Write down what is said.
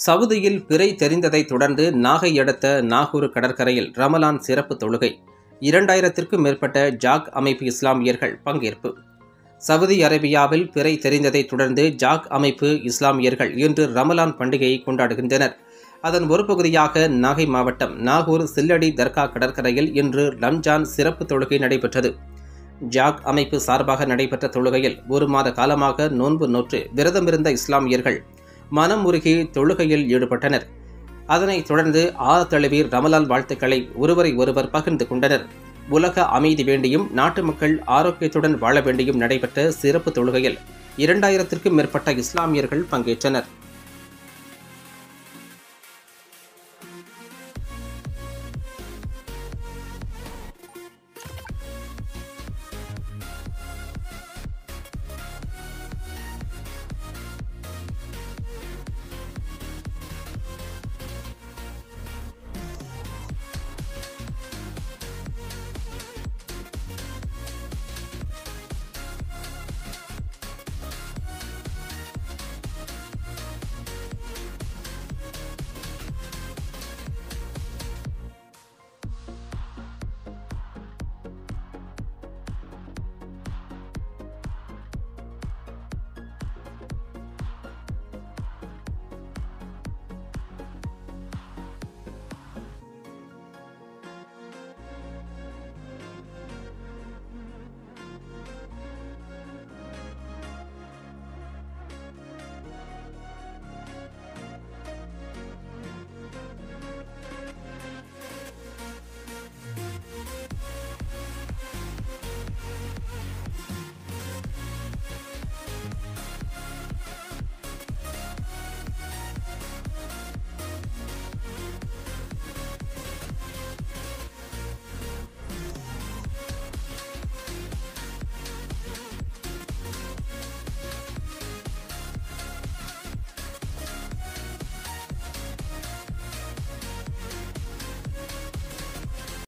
சவுதியில் பிறை தெரிந்ததைத் தொடர்ந்து நாகை அடுத்த நாகூர் கடற்கரையில் ரமலான் சிறப்பு தொழுகை இரண்டாயிரத்திற்கும் மேற்பட்ட ஜாக் அமைப்பு இஸ்லாமியர்கள் பங்கேற்பு சவுதி அரேபியாவில் பிறை தெரிந்ததைத் தொடர்ந்து ஜாக் அமைப்பு இஸ்லாமியர்கள் இன்று ரமலான் பண்டிகையை கொண்டாடுகின்றனர் அதன் ஒரு பகுதியாக நாகை மாவட்டம் நாகூர் சில்லடி தர்கா கடற்கரையில் இன்று ரம்ஜான் சிறப்பு தொழுகை நடைபெற்றது ஜாக் அமைப்பு சார்பாக நடைபெற்ற தொழுகையில் ஒரு மாத காலமாக நோன்பு நோற்று விரதமிருந்த இஸ்லாமியர்கள் மனம் உருகி தொழுகையில் ஈடுபட்டனர் அதனைத் தொடர்ந்து ஆறு தழுவீர் ரமலான் வாழ்த்துக்களை ஒருவரை ஒருவர் பகிர்ந்து கொண்டனர் உலக அமைதி வேண்டியும் நாட்டு மக்கள் ஆரோக்கியத்துடன் வாழ வேண்டியும் நடைபெற்ற சிறப்பு தொழுகையில் இரண்டாயிரத்திற்கும் மேற்பட்ட இஸ்லாமியர்கள் பங்கேற்றனர்